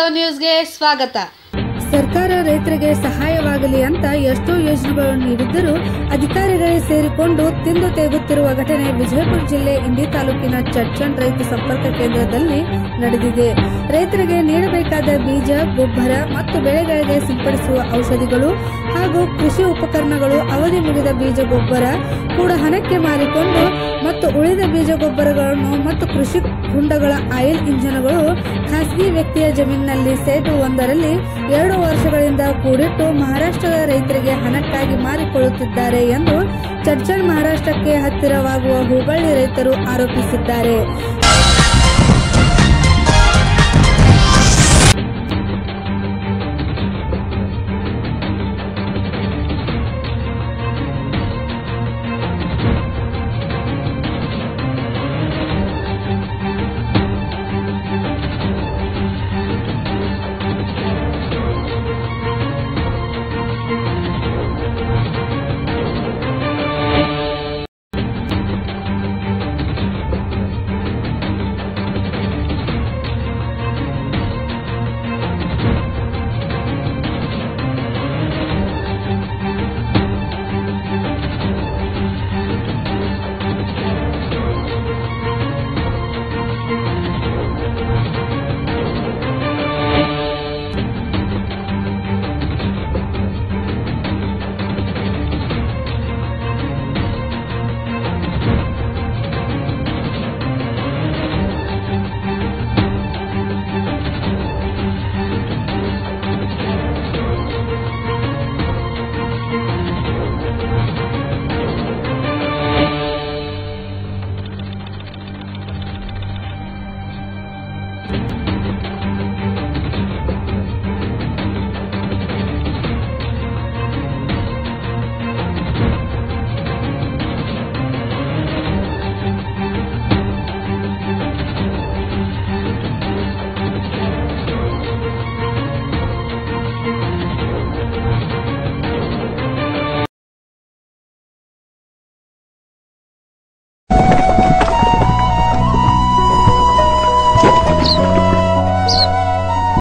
ನ್ಯೂಸ್ಗೆ ಸ್ವಾಗತ ಸರ್ಕಾರ ರೈತರಿಗೆ ಸಹಾಯವಾಗಲಿ ಅಂತ ಎಷ್ಟೋ ಯೋಜನೆಗಳನ್ನು ನೀಡಿದ್ದರೂ ಅಧಿಕಾರಿಗಳೇ ಸೇರಿಕೊಂಡು ತಿಂದು ತೇಗುತ್ತಿರುವ ಘಟನೆ ವಿಜಯಪುರ ಜಿಲ್ಲೆ ಇಂಡಿ ತಾಲೂಕಿನ ಚಡ್ಚಣ್ ರೈತ ಸಂಪರ್ಕ ಕೇಂದ್ರದಲ್ಲಿ ನಡೆದಿದೆ ರೈತರಿಗೆ ನೀಡಬೇಕಾದ ಬೀಜ ಗೊಬ್ಬರ ಮತ್ತು ಬೆಳೆಗಳಿಗೆ ಸಿಂಪಡಿಸುವ ಔಷಧಿಗಳು ಹಾಗೂ ಕೃಷಿ ಉಪಕರಣಗಳು ಅವಧಿ ಮುಗಿದ ಬೀಜ ಗೊಬ್ಬರ ಕೂಡ ಹಣಕ್ಕೆ ಮಾರಿಕೊಂಡು ಮತ್ತು ಉಳಿದ ಬೀಜ ಗೊಬ್ಬರಗಳನ್ನು ಮತ್ತು ಕೃಷಿ ಹೊಂಡಗಳ ಆಯಿಲ್ ಇಂಧನಗಳು ಖಾಸಗಿ ವ್ಯಕ್ತಿಯ ಜಮೀನಿನಲ್ಲಿ ಸೇಟು ಒಂದರಲ್ಲಿ ಎರಡು ವರ್ಷಗಳಿಂದ ಕೂಡಿಟ್ಟು ಮಹಾರಾಷ್ಟ್ರದ ರೈತರಿಗೆ ಹಣಕ್ಕಾಗಿ ಮಾರಿಕೊಳ್ಳುತ್ತಿದ್ದಾರೆ ಎಂದು ಚಡ್ಚಣ್ ಮಹಾರಾಷ್ಟ್ರಕ್ಕೆ ಹತ್ತಿರವಾಗುವ ಹುಬ್ಬಳ್ಳಿ ರೈತರು ಆರೋಪಿಸಿದ್ದಾರೆ